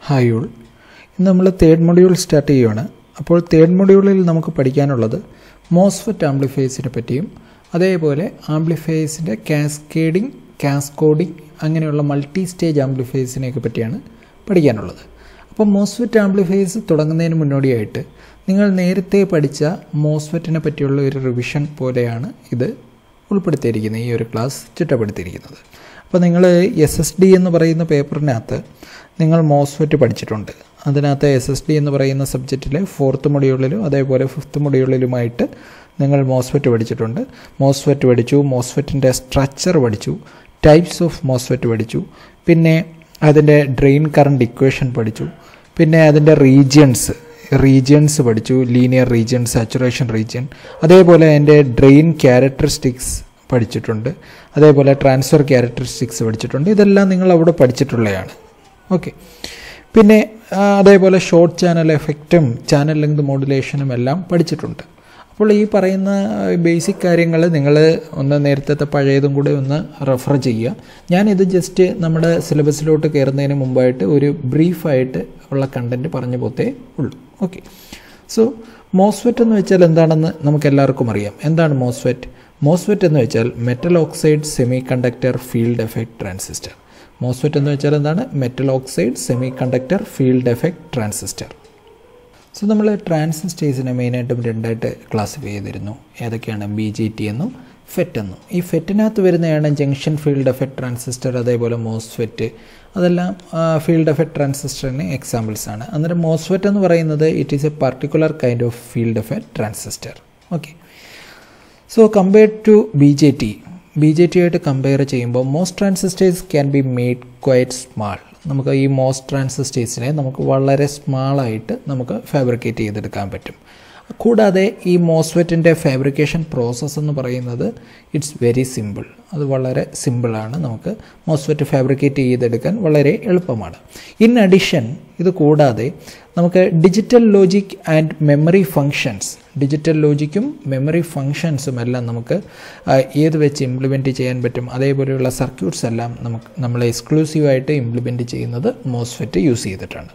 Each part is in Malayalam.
ഹായ് ഓൾ ഇന്ന് നമ്മൾ തേർഡ് മൊഡ്യൂൾ സ്റ്റാർട്ട് ചെയ്യുകയാണ് അപ്പോൾ തേർഡ് മൊഡ്യൂളിൽ നമുക്ക് പഠിക്കാനുള്ളത് മോസ്ഫെറ്റ് ആംപ്ലിഫയേഴ്സിനെ പറ്റിയും അതേപോലെ ആംപ്ലിഫയേഴ്സിൻ്റെ കാസ്കേഡിംഗ് കാസ്കോഡിംഗ് അങ്ങനെയുള്ള മൾട്ടി സ്റ്റേജ് ആംപ്ലിഫയേഴ്സിനെയൊക്കെ പറ്റിയാണ് പഠിക്കാനുള്ളത് അപ്പോൾ മോസ്ഫെറ്റ് ആംപ്ലിഫയേഴ്സ് തുടങ്ങുന്നതിന് മുന്നോടിയായിട്ട് നിങ്ങൾ നേരത്തെ പഠിച്ച മോസ്ഫെറ്റിനെ പറ്റിയുള്ള ഒരു റിവിഷൻ പോലെയാണ് ഇത് ഉൾപ്പെടുത്തിയിരിക്കുന്നത് ഈ ഒരു ക്ലാസ് ചിട്ടപ്പെടുത്തിയിരിക്കുന്നത് അപ്പോൾ നിങ്ങൾ എസ് എസ് ഡി എന്ന് പറയുന്ന പേപ്പറിനകത്ത് നിങ്ങൾ മോസ്ഫെറ്റ് പഠിച്ചിട്ടുണ്ട് അതിനകത്ത് എസ് എസ് ഡി എന്ന് പറയുന്ന സബ്ജക്റ്റിലെ ഫോർത്ത് മൊഡ്യൂളിലും അതേപോലെ ഫിഫ്ത്ത് മൊഡ്യൂളിലുമായിട്ട് നിങ്ങൾ മോസ്ഫെറ്റ് പഠിച്ചിട്ടുണ്ട് മോസ്ഫെറ്റ് പഠിച്ചു മോസ്ഫെറ്റിൻ്റെ സ്ട്രക്ചർ പഠിച്ചു ടൈപ്സ് ഓഫ് മോസ്ഫെറ്റ് പഠിച്ചു പിന്നെ അതിൻ്റെ ഡ്രെയിൻ കറണ്ട് ഇക്വേഷൻ പഠിച്ചു പിന്നെ അതിൻ്റെ റീജിയൻസ് റീജിയൻസ് പഠിച്ചു ലീനിയർ റീജിയൻ സാച്ചുറേഷൻ റീജിയൻ അതേപോലെ അതിൻ്റെ ഡ്രെയിൻ ക്യാരക്ടറിസ്റ്റിക്സ് പഠിച്ചിട്ടുണ്ട് അതേപോലെ ട്രാൻസ്ഫർ ക്യാരക്ടറിസ്റ്റിക്സ് പഠിച്ചിട്ടുണ്ട് ഇതെല്ലാം നിങ്ങൾ അവിടെ പഠിച്ചിട്ടുള്ളതാണ് ഓക്കെ പിന്നെ അതേപോലെ ഷോർട്ട് ചാനൽ എഫക്റ്റും ചാനൽ ലെങ്ത് മോഡുലേഷനും എല്ലാം പഠിച്ചിട്ടുണ്ട് അപ്പോൾ ഈ പറയുന്ന ബേസിക് കാര്യങ്ങൾ നിങ്ങൾ ഒന്ന് നേരത്തെ പഴയതും കൂടെ ഒന്ന് റെഫർ ചെയ്യുക ഞാനിത് ജസ്റ്റ് നമ്മുടെ സിലബസിലോട്ട് കയറുന്നതിന് മുമ്പായിട്ട് ഒരു ബ്രീഫായിട്ട് ഉള്ള കണ്ടൻറ്റ് പറഞ്ഞു പോത്തേ ഉള്ളൂ ഓക്കെ സോ മോസ്ഫെറ്റ് എന്ന് വെച്ചാൽ എന്താണെന്ന് നമുക്ക് എല്ലാവർക്കും അറിയാം എന്താണ് മോസ്ഫെറ്റ് മോസ്ഫെറ്റ് എന്ന് വെച്ചാൽ metal oxide semiconductor field effect transistor MOSFET എന്ന് വെച്ചാൽ എന്താണ് metal oxide semiconductor field effect transistor so നമ്മൾ ട്രാൻസിസ്റ്റേഴ്സിനെ മെയിനായിട്ടും രണ്ടായിട്ട് ക്ലാസിഫൈ ചെയ്തിരുന്നു ഏതൊക്കെയാണ് ബി ജി ടി എന്നും ഫെറ്റ് എന്നും ഈ ഫെറ്റിനകത്ത് വരുന്നതാണ് ജംഗ്ഷൻ ഫീൽഡ് എഫക്റ്റ് ട്രാൻസിസ്റ്റർ അതേപോലെ മോസ്ഫെറ്റ് അതെല്ലാം ഫീൽഡ് എഫക്റ്റ് ട്രാൻസിസ്റ്ററിന് എക്സാമ്പിൾസ് ആണ് അന്നേരം മോസ്ഫെറ്റ് എന്ന് പറയുന്നത് it is a particular kind of field effect transistor okay so compared to B J T B J T ആയിട്ട് കമ്പയർ ചെയ്യുമ്പോൾ most transistors can be made quite small നമുക്ക് ഈ മോസ്റ്റ് ട്രാൻസിസ്റ്റേഴ്സിനെ നമുക്ക് വളരെ സ്മാളായിട്ട് നമുക്ക് ഫാബ്രിക്കേറ്റ് ചെയ്തെടുക്കാൻ പറ്റും കൂടാതെ ഈ മോസ്ഫെറ്റിൻ്റെ ഫാബ്രിക്കേഷൻ പ്രോസസ്സ് എന്ന് പറയുന്നത് ഇറ്റ്സ് വെരി സിമ്പിൾ അത് വളരെ സിമ്പിളാണ് നമുക്ക് മോസ്ഫെറ്റ് ഫാബ്രിക്കേറ്റ് ചെയ്തെടുക്കാൻ വളരെ എളുപ്പമാണ് ഇൻ അഡിഷൻ ഇത് കൂടാതെ നമുക്ക് digital logic and memory functions digital ലോജിക്കും മെമ്മറി ഫങ്ഷൻസും എല്ലാം നമുക്ക് ഏത് വെച്ച് ഇംപ്ലിമെൻറ്റ് ചെയ്യാൻ പറ്റും അതേപോലെയുള്ള സർക്യൂട്ട്സ് എല്ലാം നമുക്ക് നമ്മൾ എക്സ്ക്ലൂസീവായിട്ട് ഇംപ്ലിമെൻറ്റ് ചെയ്യുന്നത് മോസ്ഫെറ്റ് യൂസ് ചെയ്തിട്ടാണ്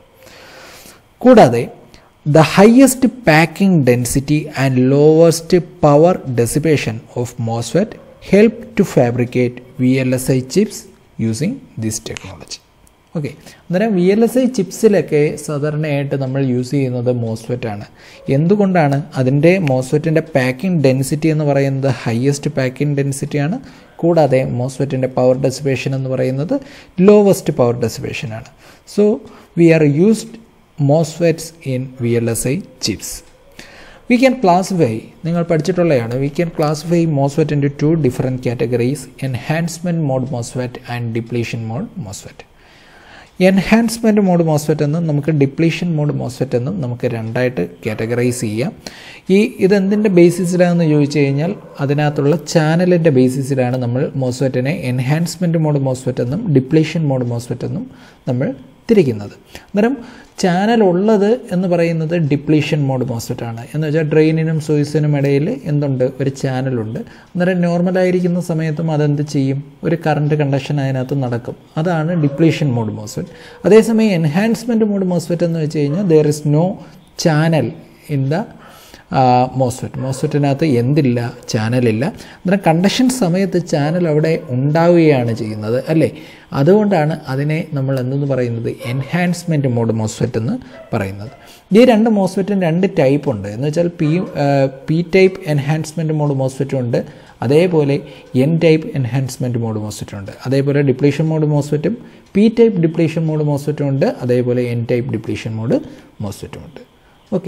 കൂടാതെ the highest packing density and lowest power dissipation of MOSFET help to fabricate VLSI chips using this technology. Okay അന്നേരം വി എൽ എസ് ഐ ചിപ്സിലൊക്കെ സാധാരണയായിട്ട് നമ്മൾ യൂസ് ചെയ്യുന്നത് മോസ്ഫെറ്റ് ആണ് എന്തുകൊണ്ടാണ് അതിൻ്റെ മോസ്ഫെറ്റിൻ്റെ പാക്കിംഗ് ഡെൻസിറ്റി എന്ന് പറയുന്നത് ഹയസ്റ്റ് പാക്കിംഗ് ഡെൻസിറ്റിയാണ് കൂടാതെ മോസ്ഫെറ്റിൻ്റെ പവർ ഡെസിപ്പേഷൻ എന്ന് പറയുന്നത് ലോവസ്റ്റ് പവർ ഡെസിപ്പേഷൻ ആണ് so we are used MOSFETs in V L S I chips we can classify നിങ്ങൾ പഠിച്ചിട്ടുള്ളതാണ് we can classify MOSFET into different categories enhancement mode MOSFET and depletion mode MOSFET enhancement mode MOSFET എന്നും നമുക്ക് ഡിപ്ലീഷൻ മോഡ് മോസ്ഫെറ്റ് എന്നും നമുക്ക് രണ്ടായിട്ട് കാറ്റഗറൈസ് ചെയ്യാം ഈ ഇതെന്തിൻ്റെ ബേസിസിലാണെന്ന് ചോദിച്ചു കഴിഞ്ഞാൽ അതിനകത്തുള്ള ചാനലിൻ്റെ ബേസിസിലാണ് നമ്മൾ മോസ്ഫെറ്റിനെ എൻഹാൻസ്മെൻറ്റ് മോഡ് മോസ്ഫെറ്റ് എന്നും ഡിപ്ലീഷൻ മോഡ് മോസ്ഫെറ്റ് എന്നും നമ്മൾ തിരിക്കുന്നത് അന്നേരം ചാനൽ ഉള്ളത് എന്ന് പറയുന്നത് ഡിപ്ലീഷൻ മോഡ് മോസ്ഫെറ്റ് ആണ് എന്ന് വെച്ചാൽ ഡ്രെയിനിനും സോയിസിനും ഇടയിൽ എന്തുണ്ട് ഒരു ചാനലുണ്ട് അന്നേരം നോർമലായിരിക്കുന്ന സമയത്തും അതെന്ത് ചെയ്യും ഒരു കറണ്ട് കണ്ടക്ഷൻ അതിനകത്ത് നടക്കും അതാണ് ഡിപ്ലീഷൻ മോഡ് മോസ്ഫെറ്റ് അതേസമയം എൻഹാൻസ്മെൻറ്റ് മോഡ് മോസ്ഫെറ്റ് എന്ന് വെച്ച് കഴിഞ്ഞാൽ there is no channel in the MOSFET മോസ്ഫെറ്റിനകത്ത് എന്തില്ല ചാനലില്ല അന്നേരം കണ്ടക്ഷൻ സമയത്ത് ചാനൽ അവിടെ ഉണ്ടാവുകയാണ് ചെയ്യുന്നത് അല്ലേ അതുകൊണ്ടാണ് അതിനെ നമ്മൾ എന്തെന്ന് പറയുന്നത് എൻഹാൻസ്മെൻറ്റ് മോഡ് മോസ്ഫെറ്റ് എന്ന് പറയുന്നത് ഈ രണ്ട് മോസ്ഫെറ്റും രണ്ട് ടൈപ്പ് ഉണ്ട് എന്ന് വെച്ചാൽ P P type enhancement mode മോസ്ഫെറ്റും ഉണ്ട് അതേപോലെ എൻ ടൈപ്പ് എൻഹാൻസ്മെൻറ്റ് മോഡ് മോസ്ഫെറ്റും ഉണ്ട് അതേപോലെ ഡിപ്ലീഷൻ മോഡ് മോസ്ഫെറ്റും പി ടൈപ്പ് ഡിപ്ലീഷൻ മോഡ് മോസ്ഫെറ്റും ഉണ്ട് അതേപോലെ എൻ ടൈപ്പ് ഡിപ്ലീഷൻ മോഡ് മോസ്ഫെറ്റും ഉണ്ട് okay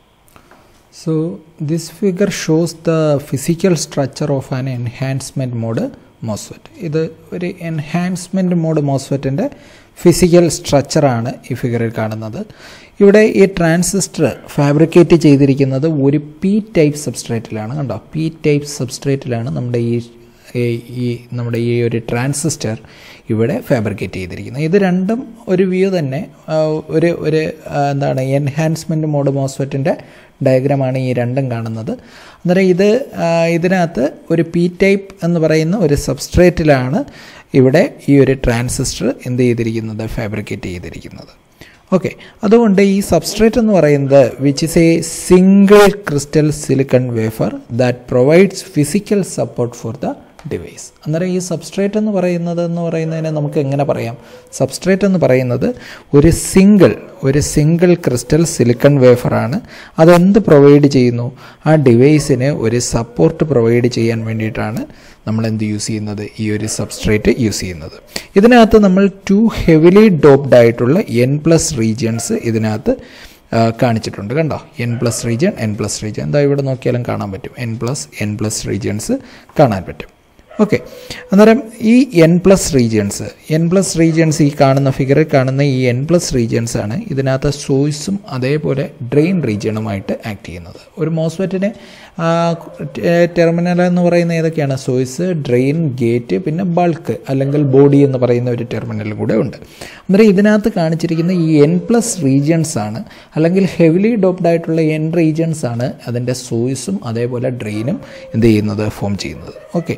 So this figure shows the physical structure of an enhancement mode MOSFET. ഇത് ഒരു എൻഹാൻസ്മെൻറ്റ് മോഡ് മോസ്ഫെറ്റിൻ്റെ ഫിസിക്കൽ സ്ട്രക്ചറാണ് ഈ ഫിഗറിൽ കാണുന്നത് ഇവിടെ ഈ ട്രാൻസിസ്റ്റർ ഫാബ്രിക്കേറ്റ് ചെയ്തിരിക്കുന്നത് ഒരു പി ടൈപ്പ് സബ്സ്ട്രേറ്റിലാണ് കണ്ടോ പി ടൈപ്പ് സബ്സ്ട്രേറ്റിലാണ് നമ്മുടെ ഈ ഈ നമ്മുടെ ഈ ഒരു ട്രാൻസിസ്റ്റർ ഇവിടെ ഫാബ്രിക്കേറ്റ് ചെയ്തിരിക്കുന്നത് ഇത് രണ്ടും ഒരു വ്യൂ തന്നെ ഒരു ഒരു എന്താണ് എൻഹാൻസ്മെൻറ്റ് മോഡ് മോസ്ഫെറ്റിൻ്റെ ഡയഗ്രമാണ് ഈ രണ്ടും കാണുന്നത് അന്നേരം ഇത് ഇതിനകത്ത് ഒരു പി ടൈപ്പ് എന്ന് പറയുന്ന ഒരു സബ്സ്ട്രേറ്റിലാണ് ഇവിടെ ഈ ഒരു ട്രാൻസിസ്റ്റർ എന്ത് ചെയ്തിരിക്കുന്നത് ഫാബ്രിക്കേറ്റ് ചെയ്തിരിക്കുന്നത് ഓക്കെ അതുകൊണ്ട് ഈ സബ്സ്ട്രേറ്റ് എന്ന് പറയുന്നത് which is a single crystal silicon wafer that provides physical support for the device അന്നേരം ഈ സബ്സ്ട്രേറ്റ് എന്ന് പറയുന്നത് എന്ന് പറയുന്നതിനെ നമുക്ക് എങ്ങനെ പറയാം സബ്സ്ട്രേറ്റ് എന്ന് പറയുന്നത് ഒരു സിംഗിൾ ഒരു സിംഗിൾ ക്രിസ്റ്റൽ സിലിക്കൺ വേഫറാണ് അതെന്ത് പ്രൊവൈഡ് ചെയ്യുന്നു ആ ഡിവൈസിന് ഒരു സപ്പോർട്ട് പ്രൊവൈഡ് ചെയ്യാൻ വേണ്ടിയിട്ടാണ് നമ്മൾ എന്ത് യൂസ് ചെയ്യുന്നത് ഈ ഒരു സബ്സ്ട്രേറ്റ് യൂസ് ചെയ്യുന്നത് ഇതിനകത്ത് നമ്മൾ ടു ഹെവിലി ഡോപ്ഡ് ആയിട്ടുള്ള എൻ പ്ലസ് റീജിയൻസ് ഇതിനകത്ത് കാണിച്ചിട്ടുണ്ട് കണ്ടോ N plus region N plus region എന്താ ഇവിടെ നോക്കിയാലും കാണാൻ പറ്റും N plus N plus regions കാണാൻ പറ്റും ഓക്കെ അന്നേരം ഈ N plus regions N plus regions ഈ കാണുന്ന ഫിഗറിൽ കാണുന്ന ഈ എൻ പ്ലസ് റീജിയൻസ് ആണ് ഇതിനകത്ത് സോഴ്സും അതേപോലെ ഡ്രെയിൻ റീജിയണുമായിട്ട് ആക്ട് ചെയ്യുന്നത് ഒരു മോസ്ഫെറ്റിന് ടെർമിനൽ എന്ന് പറയുന്ന ഏതൊക്കെയാണ് സോഴ്സ് ഡ്രെയിൻ ഗേറ്റ് പിന്നെ ബൾക്ക് അല്ലെങ്കിൽ ബോഡി എന്ന് പറയുന്ന ഒരു ടെർമിനലും കൂടെ ഉണ്ട് അന്നേരം ഇതിനകത്ത് കാണിച്ചിരിക്കുന്ന ഈ എൻ പ്ലസ് റീജിയൻസ് ആണ് അല്ലെങ്കിൽ ഹെവിലി ഡോപ്ഡ് ആയിട്ടുള്ള എൻ റീജിയൻസ് ആണ് അതിൻ്റെ സോഴ്സും അതേപോലെ ഡ്രെയിനും എന്ത് ചെയ്യുന്നത് ഫോം ചെയ്യുന്നത് ഓക്കെ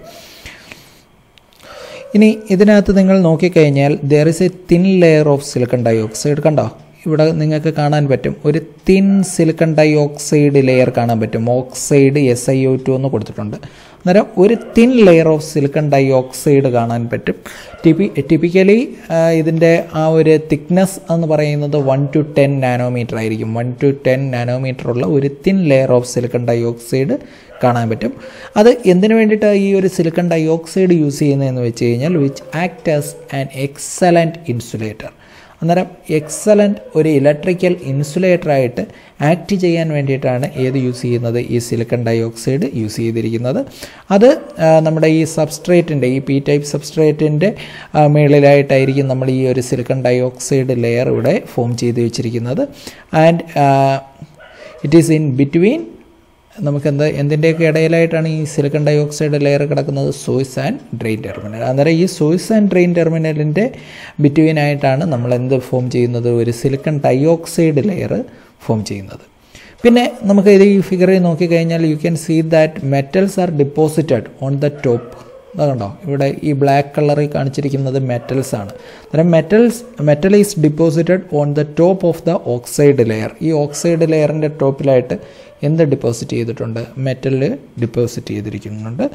ഇനി ഇതിനകത്ത് നിങ്ങൾ നോക്കിക്കഴിഞ്ഞാൽ there is a thin layer of silicon dioxide കണ്ടോ ഇവിടെ നിങ്ങൾക്ക് കാണാൻ പറ്റും ഒരു thin silicon dioxide layer കാണാൻ പറ്റും oxide S I O two എന്ന് കൊടുത്തിട്ടുണ്ട് അന്നേരം ഒരു thin layer of silicon dioxide കാണാൻ പറ്റും ടിപ്പി ടിപ്പിക്കലി ഇതിൻ്റെ ആ ഒരു തിക്നെസ് എന്ന് പറയുന്നത് വൺ ടു ടെൻ നാനോമീറ്റർ ആയിരിക്കും വൺ ടു ടെൻ നാനോമീറ്റർ ഉള്ള ഒരു thin layer of silicon dioxide കാണാൻ പറ്റും അത് എന്തിനു വേണ്ടിയിട്ടാണ് ഈ ഒരു സിലിക്കൺ ഡൈ ഓക്സൈഡ് യൂസ് ചെയ്യുന്നതെന്ന് വെച്ച് കഴിഞ്ഞാൽ which act as an excellent insulator അന്നേരം എക്സലൻറ്റ് ഒരു ഇലക്ട്രിക്കൽ ഇൻസുലേറ്ററായിട്ട് ആക്ട് ചെയ്യാൻ വേണ്ടിയിട്ടാണ് ഏത് യൂസ് ചെയ്യുന്നത് ഈ സിലിക്കൺ ഡൈ ഓക്സൈഡ് യൂസ് ചെയ്തിരിക്കുന്നത് അത് നമ്മുടെ ഈ സബ്സ്ട്രേറ്റിൻ്റെ ഈ പി ടൈപ്പ് സബ്സ്ട്രേറ്റിൻ്റെ മേളിലായിട്ടായിരിക്കും നമ്മൾ ഈ ഒരു സിലിക്കൺ ഡൈ ഓക്സൈഡ് ലെയർ ഇവിടെ ഫോം ചെയ്ത് വെച്ചിരിക്കുന്നത് and it is in between നമുക്ക് എന്താ എന്തിൻ്റെയൊക്കെ ഇടയിലായിട്ടാണ് ഈ സിലിക്കൺ ഡൈ ഓക്സൈഡ് ലെയർ കിടക്കുന്നത് സോയ്സ് ആൻഡ് ഡ്രെയിൻ ടെർമിനൽ അന്നേരം ഈ സോയ്സ് ആൻഡ് ഡ്രെയിൻ ടെർമിനലിൻ്റെ ബിറ്റ്വീൻ ആയിട്ടാണ് നമ്മൾ എന്ത് ഫോം ചെയ്യുന്നത് ഒരു silicon dioxide layer form ചെയ്യുന്നത് പിന്നെ നമുക്ക് ഇത് ഈ ഫിഗറിൽ നോക്കിക്കഴിഞ്ഞാൽ you can see that metals are deposited on the top അതാ കണ്ടോ ഇവിടെ ഈ ബ്ലാക്ക് കളറിൽ കാണിച്ചിരിക്കുന്നത് മെറ്റൽസ് ആണ് അന്നേരം metals metal is deposited on the top of the oxide layer ഈ ഓക്സൈഡ് ലെയറിൻ്റെ ടോപ്പിലായിട്ട് എന്ത് ഡിപ്പോസിറ്റ് ചെയ്തിട്ടുണ്ട് മെറ്റലിൽ ഡിപ്പോസിറ്റ് ചെയ്തിരിക്കുന്നുണ്ട്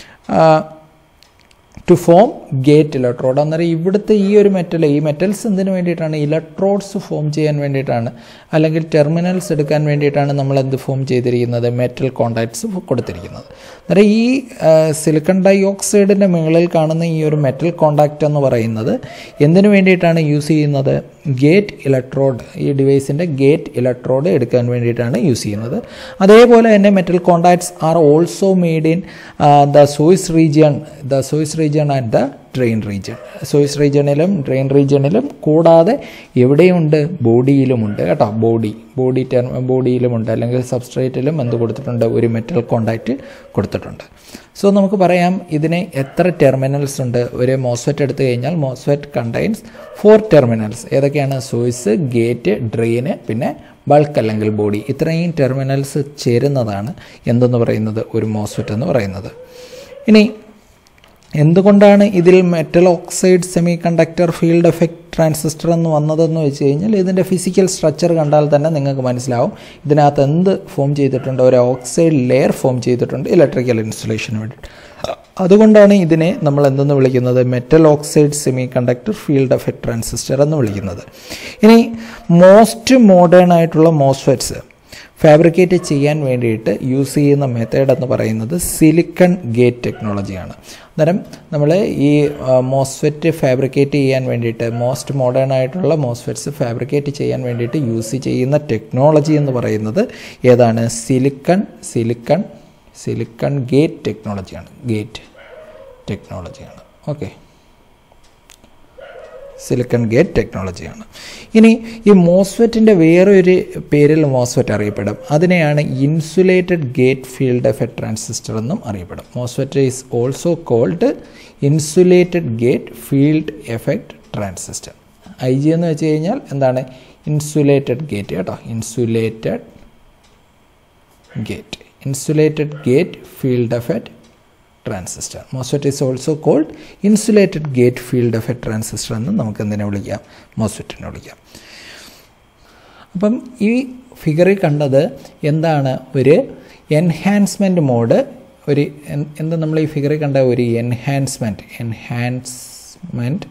ടു ഫോം ഗേറ്റ് ഇലക്ട്രോഡ് അന്നേരം ഇവിടുത്തെ ഈ ഒരു മെറ്റൽ ഈ മെറ്റൽസ് എന്തിനു വേണ്ടിയിട്ടാണ് ഇലക്ട്രോഡ്സ് ഫോം ചെയ്യാൻ വേണ്ടിയിട്ടാണ് അല്ലെങ്കിൽ ടെർമിനൽസ് എടുക്കാൻ വേണ്ടിയിട്ടാണ് നമ്മൾ എന്ത് ഫോം ചെയ്തിരിക്കുന്നത് മെറ്റൽ കോണ്ടാക്ട്സ് കൊടുത്തിരിക്കുന്നത് അന്നേരം ഈ സിലിക്കൺ ഡൈ ഓക്സൈഡിൻ്റെ മുകളിൽ കാണുന്ന ഈ ഒരു മെറ്റൽ കോണ്ടാക്റ്റ് എന്ന് പറയുന്നത് എന്തിനു വേണ്ടിയിട്ടാണ് യൂസ് ചെയ്യുന്നത് ഗേറ്റ് ഇലക്ട്രോഡ് ഈ ഡിവൈസിൻ്റെ ഗേറ്റ് ഇലക്ട്രോഡ് എടുക്കാൻ വേണ്ടിയിട്ടാണ് യൂസ് ചെയ്യുന്നത് അതേപോലെ തന്നെ metal contacts are also made in the സോയ്സ് region the സോയ്സ് region and the drain region സോയ്സ് റീജിയണിലും drain റീജിയണിലും കൂടാതെ എവിടെയുണ്ട് ബോഡിയിലുമുണ്ട് കേട്ടോ ബോഡി ബോഡി ടെർ ബോഡിയിലുമുണ്ട് അല്ലെങ്കിൽ സബ്സ്ട്രേറ്റിലും എന്ത് കൊടുത്തിട്ടുണ്ട് ഒരു മെറ്റൽ കോണ്ടാക്റ്റ് കൊടുത്തിട്ടുണ്ട് സോ നമുക്ക് പറയാം ഇതിന് എത്ര ടെർമിനൽസ് ഉണ്ട് ഒരു മോസ്ഫെറ്റ് എടുത്തു കഴിഞ്ഞാൽ മോസ്ഫെറ്റ് കണ്ടെയ്ൻസ് ഫോർ ടെർമിനൽസ് ഏതൊക്കെയാണ് സോയ്സ് ഗേറ്റ് ഡ്രെയിന് പിന്നെ ബൾക്ക് അല്ലെങ്കിൽ ബോഡി ഇത്രയും ടെർമിനൽസ് ചേരുന്നതാണ് എന്തെന്ന് പറയുന്നത് ഒരു മോസ്ഫെറ്റ് എന്ന് പറയുന്നത് ഇനി എന്തുകൊണ്ടാണ് ഇതിൽ metal oxide semiconductor field effect transistor എന്ന് വന്നതെന്ന് വെച്ച് കഴിഞ്ഞാൽ ഇതിൻ്റെ ഫിസിക്കൽ സ്ട്രക്ചർ കണ്ടാൽ തന്നെ നിങ്ങൾക്ക് മനസ്സിലാവും ഇതിനകത്ത് എന്ത് ഫോം ചെയ്തിട്ടുണ്ട് ഒരു ഓക്സൈഡ് ലെയർ ഫോം ചെയ്തിട്ടുണ്ട് ഇലക്ട്രിക്കൽ ഇൻസുലേഷന് വേണ്ടിയിട്ട് അതുകൊണ്ടാണ് ഇതിനെ നമ്മൾ എന്തെന്ന് വിളിക്കുന്നത് metal oxide semiconductor field effect transistor എന്ന് വിളിക്കുന്നത് ഇനി മോസ്റ്റ് മോഡേൺ ആയിട്ടുള്ള മോസ്ഫെറ്റ്സ് ഫാബ്രിക്കേറ്റ് ചെയ്യാൻ വേണ്ടിയിട്ട് യൂസ് ചെയ്യുന്ന മെത്തേഡ് എന്ന് പറയുന്നത് സിലിക്കൺ ഗേറ്റ് ടെക്നോളജിയാണ് അന്നേരം നമ്മൾ ഈ മോസ്ഫെറ്റ് ഫാബ്രിക്കേറ്റ് ചെയ്യാൻ വേണ്ടിയിട്ട് മോസ്റ്റ് മോഡേൺ ആയിട്ടുള്ള മോസ്ഫെറ്റ്സ് ഫാബ്രിക്കേറ്റ് ചെയ്യാൻ വേണ്ടിയിട്ട് യൂസ് ചെയ്യുന്ന ടെക്നോളജി എന്ന് പറയുന്നത് ഏതാണ് സിലിക്കൺ സിലിക്കൺ സിലിക്കൺ ഗേറ്റ് ടെക്നോളജിയാണ് ഗേറ്റ് ടെക്നോളജിയാണ് ഓക്കെ സിലിക്കൺ ഗേറ്റ് ടെക്നോളജിയാണ് ഇനി ഈ മോസ്ഫെറ്റിൻ്റെ വേറൊരു പേരിൽ മോസ്ഫെറ്റ് അറിയപ്പെടും അതിനെയാണ് insulated gate field effect transistor എന്നും അറിയപ്പെടും MOSFET is also called insulated gate field effect transistor I G എന്ന് വെച്ച് കഴിഞ്ഞാൽ എന്താണ് ഇൻസുലേറ്റഡ് ഗേറ്റ് കേട്ടോ insulated gate insulated gate field effect transistor MOSFET is also called insulated gate field effect transistor എന്ന് നമുക്ക് എന്തിനെ വിളിക്കാം മോസ്ഫെറ്റിനെ വിളിക്കാം അപ്പം ഈ ഫിഗറിൽ കണ്ടത് എന്താണ് ഒരു എൻഹാൻസ്മെൻറ്റ് മോഡ് ഒരു എൻ- എന്താ നമ്മൾ ഈ ഫിഗറിൽ കണ്ട ഒരു എൻഹാൻസ്മെൻറ്റ് എൻഹാൻസ്മെൻറ്റ്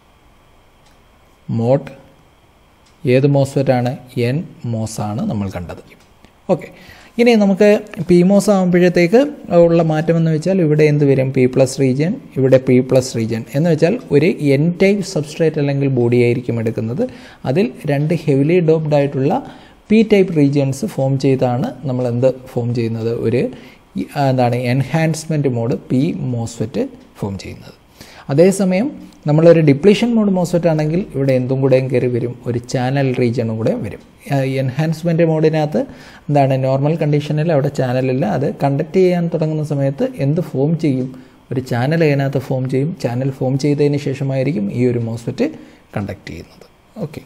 മോഡ് ഏത് മോസ്ഫെറ്റാണ് എൻ മോസാണ് നമ്മൾ കണ്ടത് ഓക്കെ ഇനി നമുക്ക് പി മോസ് ആകുമ്പോഴത്തേക്ക് ഉള്ള മാറ്റം എന്ന് വെച്ചാൽ ഇവിടെ എന്ത് വരും പി പ്ലസ് റീജിയൻ ഇവിടെ പി പ്ലസ് റീജിയൻ എന്ന് വെച്ചാൽ ഒരു എൻ ടൈപ്പ് സബ്സ്ട്രേറ്റ് അല്ലെങ്കിൽ ബോഡി ആയിരിക്കും എടുക്കുന്നത് അതിൽ രണ്ട് ഹെവിലി ഡോപ്ഡ് ആയിട്ടുള്ള പി ടൈപ്പ് റീജിയൻസ് ഫോം ചെയ്താണ് നമ്മൾ എന്ത് ഫോം ചെയ്യുന്നത് ഒരു ഈ, ആ, എന്താണ് enhancement mode P MOSFET form ചെയ്യുന്നത് അതേസമയം നമ്മളൊരു ഡിപ്ലീഷൻ മോഡ് മോസ്ഫെറ്റ് ആണെങ്കിൽ ഇവിടെ എന്തും കൂടെയും കയറി വരും ഒരു ചാനൽ റീജിയണും കൂടെ വരും എൻഹാൻസ്മെൻറ്റ് മോഡിനകത്ത് എന്താണ് നോർമൽ കണ്ടീഷനിൽ അവിടെ ചാനലില്ല അത് കണ്ടക്ട് ചെയ്യാൻ തുടങ്ങുന്ന സമയത്ത് എന്ത് ഫോം ചെയ്യും ഒരു ചാനൽ അതിനകത്ത് ഫോം ചെയ്യും ചാനൽ ഫോം ചെയ്തതിന് ശേഷമായിരിക്കും ഈ ഒരു മോസ്ഫെറ്റ് കണ്ടക്ട് ചെയ്യുന്നത് ഓക്കെ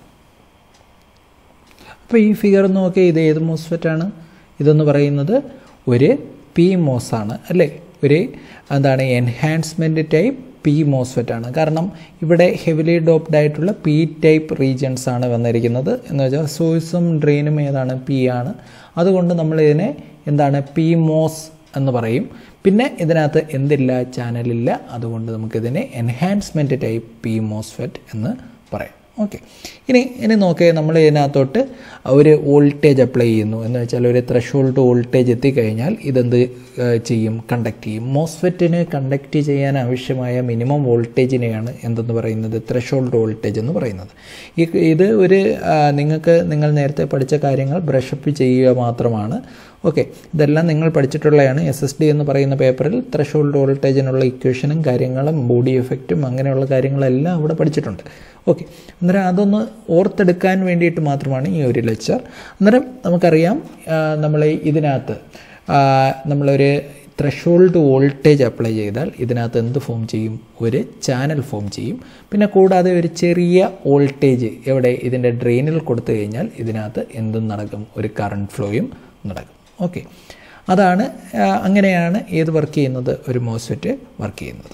അപ്പോൾ ഈ ഫിഗർ നോക്കി ഇത് ഏത് മോസ്ഫെറ്റാണ് ഇതെന്ന് പറയുന്നത് ഒരു പി മോസ് ആണ് അല്ലേ ഒരു എന്താണ് എൻഹാൻസ്മെൻറ്റ് ടൈപ്പ് പി മോസ്ഫെറ്റ് ആണ് കാരണം ഇവിടെ ഹെവിലി ഡോപ്ഡ് ആയിട്ടുള്ള പി ടൈപ്പ് റീജിയൻസ് ആണ് വന്നിരിക്കുന്നത് എന്ന് വെച്ചാൽ സോഴ്സും ഡ്രെയിനും ഏതാണ് പി ആണ് അതുകൊണ്ട് നമ്മൾ ഇതിനെ എന്താണ് പി മോസ് എന്ന് പറയും പിന്നെ ഇതിനകത്ത് എന്തില്ല ചാനലില്ല അതുകൊണ്ട് നമുക്കിതിനെ എൻഹാൻസ്മെൻറ്റ് ടൈപ്പ് പി മോസ്ഫെറ്റ് എന്ന് പറയാം ഓക്കെ ഇനി ഇനി നോക്കിയേ നമ്മൾ ഇതിനകത്തോട്ട് ഒരു വോൾട്ടേജ് അപ്ലൈ ചെയ്യുന്നു എന്ന് വെച്ചാൽ ഒരു ത്രഷോൾഡ് വോൾട്ടേജ് എത്തിക്കഴിഞ്ഞാൽ ഇതെന്ത് ഏഹ്, ചെയ്യും കണ്ടക്ട് ചെയ്യും മോസ്ഫെറ്റിന് കണ്ടക്ട് ചെയ്യാൻ ആവശ്യമായ മിനിമം വോൾട്ടേജിനെയാണ് എന്തെന്ന് പറയുന്നത് ത്രഷോൾഡ് വോൾട്ടേജ് എന്ന് പറയുന്നത് ഈ ഇത് ഒരു ആ, നിങ്ങൾക്ക് നിങ്ങൾ നേരത്തെ പഠിച്ച കാര്യങ്ങൾ ബ്രഷപ്പ് ചെയ്യുക മാത്രമാണ് ഓക്കെ ഇതെല്ലാം നിങ്ങൾ പഠിച്ചിട്ടുള്ളതാണ് എസ് എസ് ഡി എന്ന് പറയുന്ന പേപ്പറിൽ ത്രഷോൾഡ് വോൾട്ടേജിനുള്ള ഇക്വേഷനും കാര്യങ്ങളും ബോഡി എഫക്റ്റും അങ്ങനെയുള്ള കാര്യങ്ങളെല്ലാം അവിടെ പഠിച്ചിട്ടുണ്ട് ഓക്കെ അന്നേരം അതൊന്ന് ഓർത്തെടുക്കാൻ വേണ്ടിയിട്ട് മാത്രമാണ് ഈ ഒരു ലെക്ചർ അന്നേരം നമുക്കറിയാം നമ്മൾ ഇതിനകത്ത് ആ, നമ്മളൊരു ത്രഷോൾഡ് വോൾട്ടേജ് അപ്ലൈ ചെയ്താൽ ഇതിനകത്ത് എന്ത് ഫോം ചെയ്യും ഒരു ചാനൽ ഫോം ചെയ്യും പിന്നെ കൂടാതെ ഒരു ചെറിയ വോൾട്ടേജ് എവിടെ ഇതിൻ്റെ ഡ്രെയിനിൽ കൊടുത്തു കഴിഞ്ഞാൽ ഇതിനകത്ത് എന്തും നടക്കും ഒരു കറണ്ട് ഫ്ലോയും നടക്കും ഓക്കെ അതാണ് ആ, അങ്ങനെയാണ് ഏത് വർക്ക് ചെയ്യുന്നത് ഒരു മോസ്ഫെറ്റ് വർക്ക് ചെയ്യുന്നത്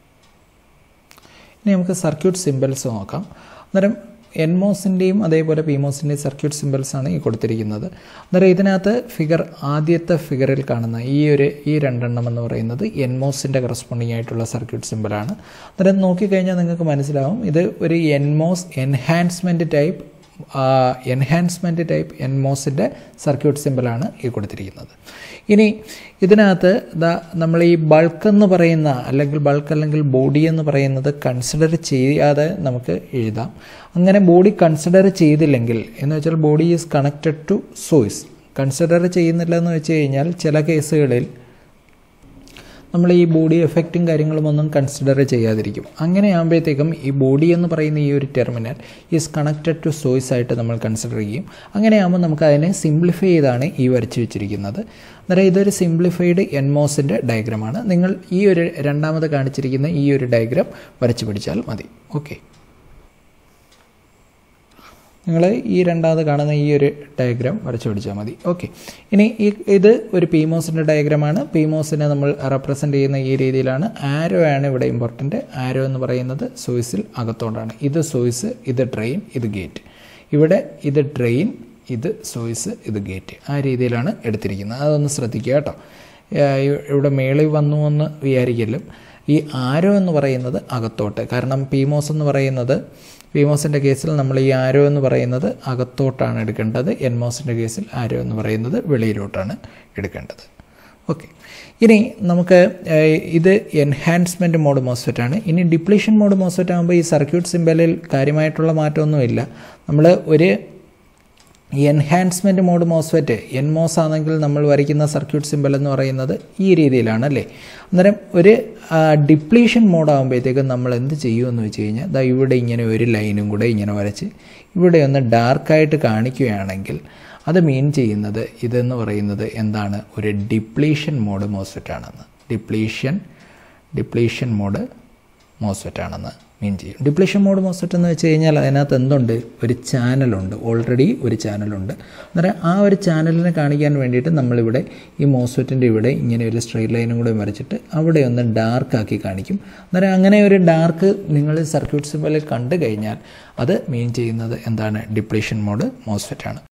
ഇനി നമുക്ക് സർക്യൂട്ട് സിമ്പിൾസ് നോക്കാം അന്നേരം എൻമോസിൻ്റെയും അതേപോലെ പിമോസിൻ്റെയും സർക്യൂട്ട് സിമ്പിൾസ് ആണ് ഈ കൊടുത്തിരിക്കുന്നത് അന്നേരം ഇതിനകത്ത് ഫിഗർ ആദ്യത്തെ ഫിഗറിൽ കാണുന്ന ഈ ഒരു ഈ രണ്ടെണ്ണം എന്ന് പറയുന്നത് എൻമോസിൻ്റെ കറസ്പോണ്ടിങ് ആയിട്ടുള്ള സർക്യൂട്ട് സിമ്പിളാണ് അന്നേരം നോക്കിക്കഴിഞ്ഞാൽ നിങ്ങൾക്ക് മനസ്സിലാവും ഇത് ഒരു NMOS enhancement type enhancement type എൻമോസിൻ്റെ സർക്യൂട്ട് സിമ്പിളാണ് ഈ കൊടുത്തിരിക്കുന്നത് ഇനി ഇതിനകത്ത് ദാ നമ്മൾ ഈ ബൾക്ക് എന്ന് പറയുന്ന അല്ലെങ്കിൽ ബൾക്ക് അല്ലെങ്കിൽ ബോഡി എന്ന് പറയുന്നത് കൺസിഡർ ചെയ്യാതെ നമുക്ക് എഴുതാം അങ്ങനെ ബോഡി കൺസിഡർ ചെയ്തില്ലെങ്കിൽ എന്ന് വെച്ചാൽ body is connected to source consider ചെയ്യുന്നില്ല എന്ന് വെച്ച് കഴിഞ്ഞാൽ ചില കേസുകളിൽ നമ്മൾ ഈ ബോഡി എഫക്റ്റും കാര്യങ്ങളും ഒന്നും കൺസിഡർ ചെയ്യാതിരിക്കും അങ്ങനെ ആകുമ്പോഴത്തേക്കും ഈ ബോഡി എന്ന് പറയുന്ന ഈ ഒരു terminal is connected to source ആയിട്ട് നമ്മൾ കൺസിഡർ ചെയ്യും അങ്ങനെയാകുമ്പോൾ നമുക്ക് അതിനെ സിംപ്ലിഫൈ ചെയ്താണ് ഈ വരച്ച് വെച്ചിരിക്കുന്നത് അന്നേരം ഇതൊരു സിംപ്ലിഫൈഡ് എൻമോസിൻ്റെ ഡയഗ്രമാണ് നിങ്ങൾ ഈ ഒരു രണ്ടാമത് കാണിച്ചിരിക്കുന്ന ഈ ഒരു ഡയഗ്രാം വരച്ച് പിടിച്ചാൽ മതി ഓക്കെ നിങ്ങൾ ഈ രണ്ടാമത് കാണുന്ന ഈ ഒരു ഡയഗ്രാം വരച്ചു പിടിച്ചാൽ മതി ഓക്കെ ഇനി ഈ ഇത് ഒരു പീമോസിൻ്റെ ഡയഗ്രമാണ് പീമോസിനെ നമ്മൾ റെപ്രസെൻ്റ് ചെയ്യുന്ന ഈ രീതിയിലാണ് ആരോ ആണ് ഇവിടെ ഇമ്പോർട്ടൻ്റ് ആരോ എന്ന് പറയുന്നത് സോയ്സിൽ അകത്തോണ്ടാണ് ഇത് സോയ്സ് ഇത് ഡ്രെയിൻ ഇത് ഗേറ്റ് ഇവിടെ ഇത് ഡ്രെയിൻ ഇത് സോയ്സ് ഇത് ഗേറ്റ് ആ രീതിയിലാണ് എടുത്തിരിക്കുന്നത് അതൊന്ന് ശ്രദ്ധിക്കുക കേട്ടോ ഏഹ് ഇവിടെ മേളിൽ വന്നു എന്ന് വിചാരിക്കലും ഈ ആരോ എന്ന് പറയുന്നത് അകത്തോട്ട് കാരണം പീമോസ് എന്ന് പറയുന്നത് പീമോസിൻ്റെ കേസിൽ നമ്മൾ ഈ ആരോ എന്ന് പറയുന്നത് അകത്തോട്ടാണ് എടുക്കേണ്ടത് എൻമോസിൻ്റെ കേസിൽ ആരോ എന്ന് പറയുന്നത് വെളിയിലോട്ടാണ് എടുക്കേണ്ടത് ഓക്കെ ഇനി നമുക്ക് ഏഹ്, ഇത് എൻഹാൻസ്മെൻറ്റ് മോഡ് മോസ്ഫെറ്റ് ആണ് ഇനി ഡിപ്ലീഷൻ മോഡ് മോസ്ഫെറ്റ് ആകുമ്പോൾ ഈ സർക്യൂട്ട് സിമ്പലിൽ കാര്യമായിട്ടുള്ള മാറ്റമൊന്നുമില്ല നമ്മൾ ഒരു ഈ enhancement mode MOSFET NMOS ആണെങ്കിൽ നമ്മൾ വരയ്ക്കുന്ന സർക്യൂട്ട് സിമ്പൽ എന്ന് പറയുന്നത് ഈ രീതിയിലാണ് അല്ലേ അന്നേരം ഒരു ഡിപ്ലീഷൻ മോഡ് ആകുമ്പോഴത്തേക്കും നമ്മൾ എന്ത് ചെയ്യുമെന്ന് വെച്ച് കഴിഞ്ഞാൽ ദാ ഇവിടെ ഇങ്ങനെ ഒരു ലൈനും കൂടെ ഇങ്ങനെ വരച്ച് ഇവിടെ ഒന്ന് ഡാർക്കായിട്ട് കാണിക്കുകയാണെങ്കിൽ അത് മീൻ ചെയ്യുന്നത് ഇതെന്ന് പറയുന്നത് എന്താണ് ഒരു ഡിപ്ലീഷൻ മോഡ് മോസ്ഫെറ്റ് ആണെന്ന് ഡിപ്ലീഷൻ ഡിപ്ലീഷൻ മോഡ് മോസ്ഫെറ്റ് ആണെന്ന് മീൻ ചെയ്യും ഡിപ്ലീഷൻ മോഡ് മോസ്ഫെറ്റ് എന്ന് വെച്ച് കഴിഞ്ഞാൽ അതിനകത്ത് എന്തുണ്ട് ഒരു ചാനലുണ്ട് ഓൾറെഡി ഒരു ചാനലുണ്ട് അന്നേരം ആ ഒരു ചാനലിനെ കാണിക്കാൻ വേണ്ടിയിട്ട് നമ്മളിവിടെ ഈ മോസ്ഫെറ്റിൻ്റെ ഇവിടെ ഇങ്ങനെ ഒരു സ്ട്രെയിറ്റ് ലൈനും കൂടെ വരച്ചിട്ട് അവിടെ ഒന്ന് ഡാർക്ക് ആക്കി കാണിക്കും അന്നേരം അങ്ങനെ ഒരു ഡാർക്ക് നിങ്ങൾ സർക്യൂട്ട് സിമ്പലിൽ കണ്ടു കഴിഞ്ഞാൽ അത് മീൻ ചെയ്യുന്നത് എന്താണ് ഡിപ്ലീഷൻ മോഡ് മോസ്ഫെറ്റ് ആണ്